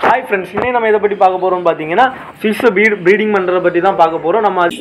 hi friends இன்னைக்கு நம்ம இதை பற்றி பார்க்க போகிறோம் பார்த்தீங்கன்னா ஃபிஷ்ஷை பீட் ப்ரீடிங் பண்ணுறத பற்றி தான் பார்க்க போகிறோம் நம்ம அது-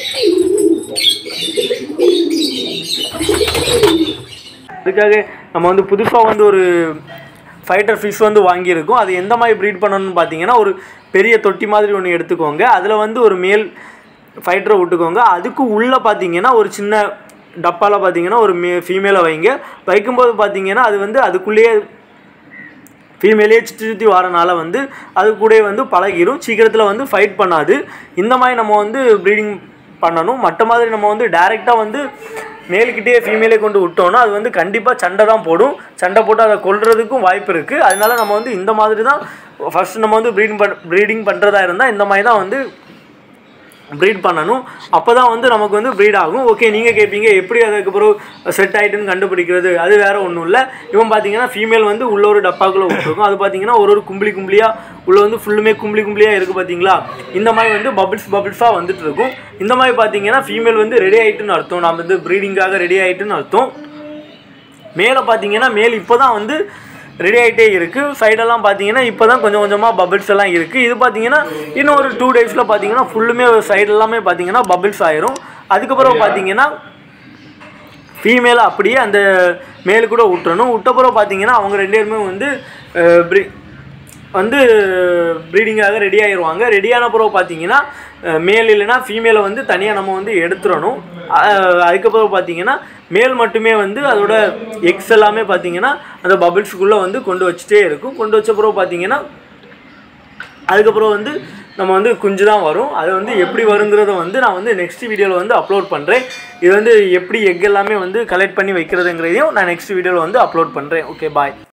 அதுக்காக நம்ம வந்து புதுசாக வந்து ஒரு ஃபைட்டர் ஃபிஷ் வந்து வாங்கியிருக்கோம் அது எந்த மாதிரி ப்ரீட் பண்ணணும்னு பார்த்தீங்கன்னா ஒரு பெரிய தொட்டி மாதிரி ஒன்று எடுத்துக்கோங்க அதில் வந்து ஒரு மேல் ஃபைட்டரை விட்டுக்கோங்க அதுக்கு உள்ளே பார்த்தீங்கன்னா ஒரு சின்ன டப்பாவில் பார்த்தீங்கன்னா ஒரு மே ஃபீமேலை வைங்க வைக்கும்போது பார்த்தீங்கன்னா அது வந்து அதுக்குள்ளேயே ஃபீமேலே சுற்றி சுற்றி வரனால வந்து அது கூட வந்து பழகிரும் சீக்கிரத்தில் வந்து ஃபைட் பண்ணாது இந்த மாதிரி நம்ம வந்து ப்ரீடிங் பண்ணணும் மற்ற மாதிரி நம்ம வந்து டைரெக்டாக வந்து மேல்கிட்டே ஃபீமேலே கொண்டு விட்டோம்னா அது வந்து கண்டிப்பாக சண்டை தான் போடும் சண்டை போட்டு அதை கொல்றதுக்கும் வாய்ப்பு இருக்குது அதனால நம்ம வந்து இந்த மாதிரி தான் ஃபஸ்ட்டு நம்ம வந்து ப்ரீடிங் பண் ப்ரீடிங் பண்ணுறதா இருந்தால் இந்த மாதிரி தான் வந்து ப்ரீட் பண்ணணும் அப்போ தான் வந்து நமக்கு வந்து ப்ரீட் ஆகும் ஓகே நீங்கள் கேட்பீங்க எப்படி அதுக்கப்புறம் செட் ஆகிட்டுன்னு கண்டுபிடிக்கிறது அது வேறு ஒன்றும் இல்லை இவன் பார்த்தீங்கன்னா ஃபீமேல் வந்து உள்ள ஒரு டப்பாக்குள்ளே விட்டுருக்கும் அது பார்த்தீங்கன்னா ஒரு ஒரு கும்பலி கும்பலியாக உள்ள வந்து ஃபுல்லுமே கும்பலி கும்பலியாக இருக்குது பார்த்தீங்களா இந்த மாதிரி வந்து பபிள்ஸ் பபிள்ஸாக வந்துட்டு இருக்கும் இந்த மாதிரி பார்த்தீங்கன்னா ஃபீமேல் வந்து ரெடி ஆகிட்டுன்னு அர்த்தம் நம்ம வந்து ப்ரீடிங்காக ரெடி ஆகிட்டுன்னு அர்த்தம் மேலே பார்த்தீங்கன்னா மேல் இப்போ தான் வந்து ரெடி ஆகிட்டே இருக்குது சைடெல்லாம் பார்த்தீங்கன்னா இப்போ தான் கொஞ்சம் கொஞ்சமாக பபிள்ஸ் எல்லாம் இருக்குது இது பார்த்தீங்கன்னா இன்னும் ஒரு டூ டேஸில் பார்த்தீங்கன்னா ஃபுல்லுமே சைடு எல்லாமே பார்த்தீங்கன்னா பபிள்ஸ் ஆயிரும் அதுக்கப்புறம் பார்த்தீங்கன்னா ஃபீமேலை அப்படியே அந்த மேல் கூட விட்டுறணும் விட்டப்புறம் பார்த்தீங்கன்னா அவங்க ரெண்டு பேருமே வந்து அஹ், ப்ரீ வந்து ப்ரீடிங்காக ரெடி ஆயிடுவாங்க ரெடியான பிறகு பார்த்தீங்கன்னா மேல் இல்லைன்னா ஃபீமேலை வந்து தனியாக நம்ம வந்து எடுத்துடணும் அஹ் அதுக்கப்புறம் பார்த்தீங்கன்னா மேல் மட்டுமே வந்து அதோட எக்ஸ் எல்லாமே பார்த்தீங்கன்னா அந்த பபிள்ஸுக்குள்ளே வந்து கொண்டு வச்சுட்டே இருக்கும் கொண்டு வச்ச பிறகு பார்த்தீங்கன்னா அதுக்கப்புறம் வந்து நம்ம வந்து குஞ்சு தான் வரும் அது வந்து எப்படி வருங்கிறத வந்து நான் வந்து நெக்ஸ்ட் வீடியோவில் வந்து அப்லோட் பண்ணுறேன் இது வந்து எப்படி எக் எல்லாமே வந்து கலெக்ட் பண்ணி வைக்கிறதுங்கிறதையும் நான் நெக்ஸ்ட் வீடியோவில் வந்து அப்லோட் பண்ணுறேன் ஓகே பாய்